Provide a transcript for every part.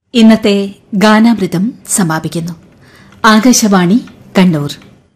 ഇന്നത്തെ ഗാനാമൃതം സമാപിക്കുന്നു Akashvani Kannur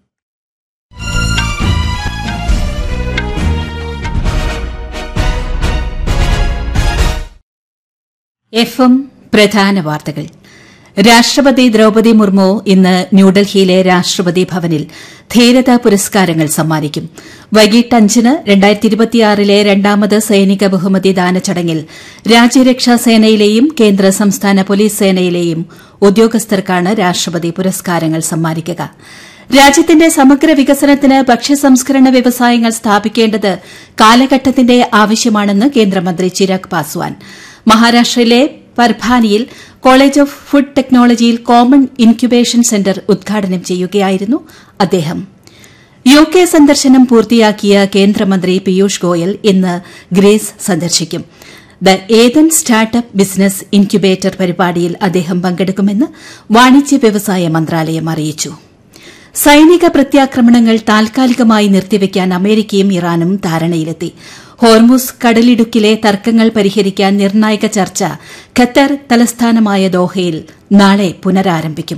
F M പ്രധാന വാർത്തകൾ രാഷ്ട്രപതി ദ്രൌപതി മുർമു ഇന്ന് ന്യൂഡൽഹിയിലെ രാഷ്ട്രപതി ഭവനിൽ ധീരതാ പുരസ്കാരങ്ങൾ സമ്മാനിക്കും വൈകിട്ട് അഞ്ചിന് രണ്ടായിരത്തിയിരുപത്തിയാറിലെ രണ്ടാമത് സൈനിക ബഹുമതി ദാന ചടങ്ങിൽ രാജ്യരക്ഷാ സേനയിലെയും കേന്ദ്ര സംസ്ഥാന പോലീസ് സേനയിലെയും ഉദ്യോഗസ്ഥർക്കാണ് രാഷ്ട്രപതി പുരസ്കാരങ്ങൾ സമ്മാനിക്കുക രാജ്യത്തിന്റെ സമഗ്ര വികസനത്തിന് ഭക്ഷ്യസംസ്കരണ വ്യവസായങ്ങൾ സ്ഥാപിക്കേണ്ടത് കാലഘട്ടത്തിന്റെ ആവശ്യമാണെന്ന് കേന്ദ്രമന്ത്രി ചിരാഗ് പാസ്വാൻ മഹാരാഷ്ട്രയിലെ പർഭാനിയിൽ കോളേജ് ഓഫ് ഫുഡ് ടെക്നോളജിയിൽ കോമൺ ഇൻക്യുബേഷൻ സെന്റർ ഉദ്ഘാടനം ചെയ്യുകയായിരുന്നു അദ്ദേഹം യു കെ സന്ദർശനം പൂർത്തിയാക്കിയ കേന്ദ്രമന്ത്രി പീയൂഷ് ഗോയൽ ഇന്ന് ഗ്രേസ് സന്ദർശിക്കും the Ethan startup business incubator പരിപാടിയിൽ അദ്ദേഹം പങ്കെടുക്കുമെന്ന് വാണിജ്യ വ്യവസായ മന്ത്രാലയം അറിയിച്ചു സൈനിക പ്രത്യാക്രമണങ്ങൾ താൽക്കാലികമായി നിർത്തിവെക്കാൻ അമേരിക്കയും ഇറാനും ധാരണയിലെത്തി ഹോർമുസ് കടലിടുക്കിലെ തർക്കങ്ങൾ പരിഹരിക്കാൻ നിർണായക ചർച്ച ഖത്തർ തലസ്ഥാനമായ ദോഹയിൽ നാളെ പുനരാരംഭിക്കും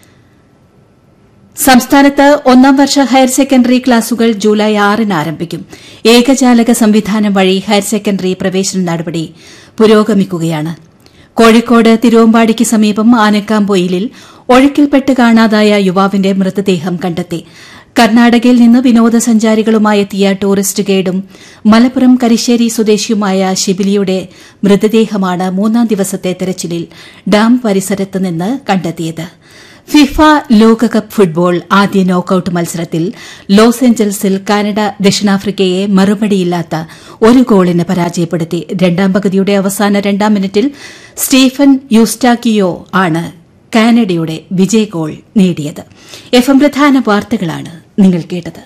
സംസ്ഥാനത്ത് ഒന്നാം വർഷ ഹയർ സെക്കൻഡറി ക്ലാസുകൾ ജൂലൈ ആറിന് ആരംഭിക്കും ഏകജാലക സംവിധാനം വഴി ഹയർ സെക്കൻഡറി പ്രവേശന നടപടി പുരോഗമിക്കുകയാണ് കോഴിക്കോട് തിരുവമ്പാടിക്ക് സമീപം ആനക്കാംപൊയിലിൽ ഒഴുക്കിൽപ്പെട്ട് കാണാതായ യുവാവിന്റെ മൃതദേഹം കണ്ടെത്തി കർണാടകയിൽ നിന്ന് വിനോദസഞ്ചാരികളുമായി എത്തിയ ടൂറിസ്റ്റ് ഗൈഡും മലപ്പുറം കരിശ്ശേരി സ്വദേശിയുമായ ഷിബിലിയുടെ മൃതദേഹമാണ് മൂന്നാം ദിവസത്തെ തെരച്ചിലിൽ ഡാം പരിസരത്ത് നിന്ന് കണ്ടെത്തിയത് ഫിഫ ലോകകപ്പ് ഫുട്ബോൾ ആദ്യ നോക്കൌട്ട് മത്സരത്തിൽ ലോസ് ഏഞ്ചൽസിൽ കാനഡ ദക്ഷിണാഫ്രിക്കയെ മറുപടിയില്ലാത്ത ഒരു ഗോളിന് പരാജയപ്പെടുത്തി രണ്ടാം പകുതിയുടെ അവസാന രണ്ടാം മിനിറ്റിൽ സ്റ്റീഫൻ യൂസ്റ്റാക്കിയോ ആണ് കാനഡയുടെ വിജയ ഗോൾ നേടിയത് എഫ് എം പ്രധാന വാർത്തകളാണ് നിങ്ങൾ കേട്ടത്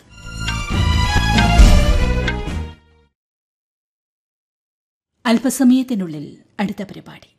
അല്പസമയത്തിനുള്ളിൽ അടുത്ത പരിപാടി